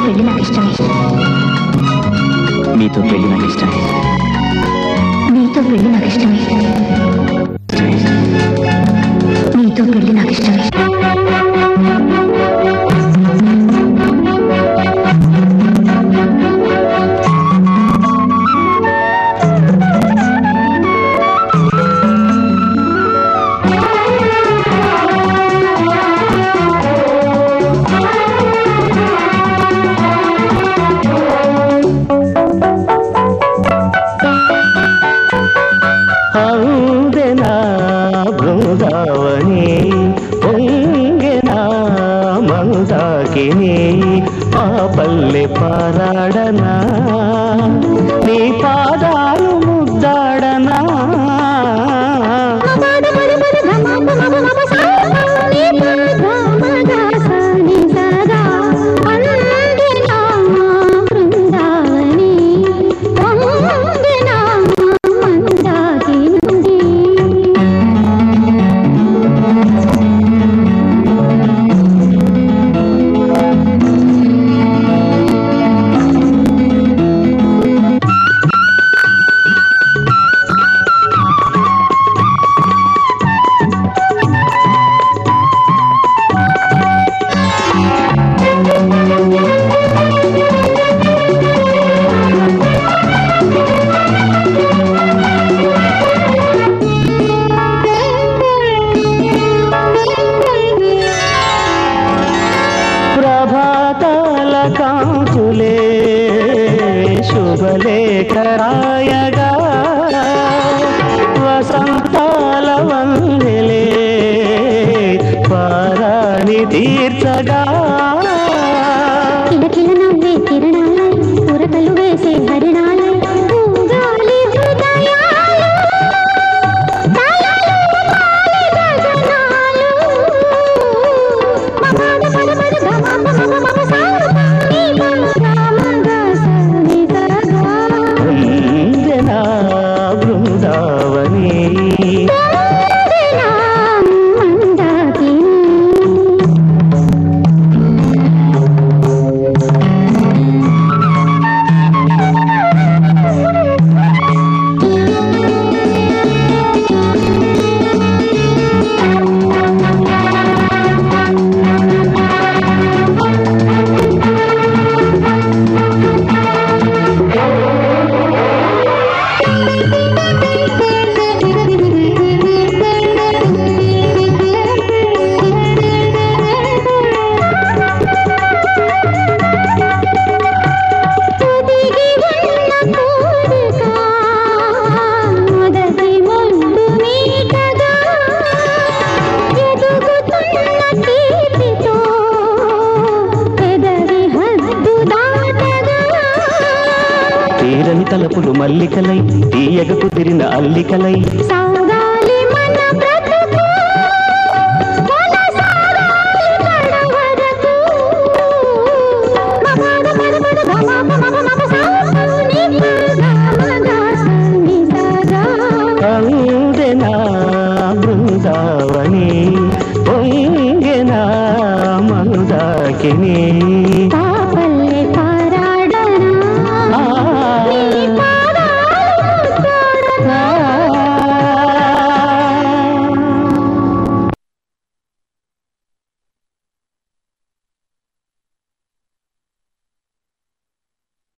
పెళ్లి నాకు ఇష్టమే మీతో పెళ్లి నాకు ఇష్టమే నీతో పెళ్లి నాకు ఇష్టమే నీతో పెళ్లి నాకు ఇష్టమే అందెనా బృందావని పొంగెనా మందాకిని ఆ పల్లె పారాడనా నీ పాదాలు ముద్దాడనా ప్రభాతాల కాంతులే శుభలేఖరాయగా వసంతాల వందెలే పారాణి తీర్చగా కిలకిల నవ్వే కిరణాలై ఉరకలు వేసే హరిణాలై ఊగాలి హృదయాలు తాళాలు పాలి గగనాలు మమద పద పద గమ మమ మమ సారు నీ మమ రామ గ సని సగా వందనా బృందావని వందనా మందాకిని ఒదిగి ఉన్న కోరిక మొదటి ముందు మీటగా ఎదుగుతున్న కీర్తితో పెదవి హద్దు దాటగా తీరని తలపులు మల్లికలై తీయగ కుదిరిన అల్లికలై సాగాలి మన బ్రతుకు కొనసాగాలి కడవరకు మమద పద పద గమ మమ మమ సాసు ని గమ దాసని సగా అందెనా బృందావని పొంగెనా మందాకిని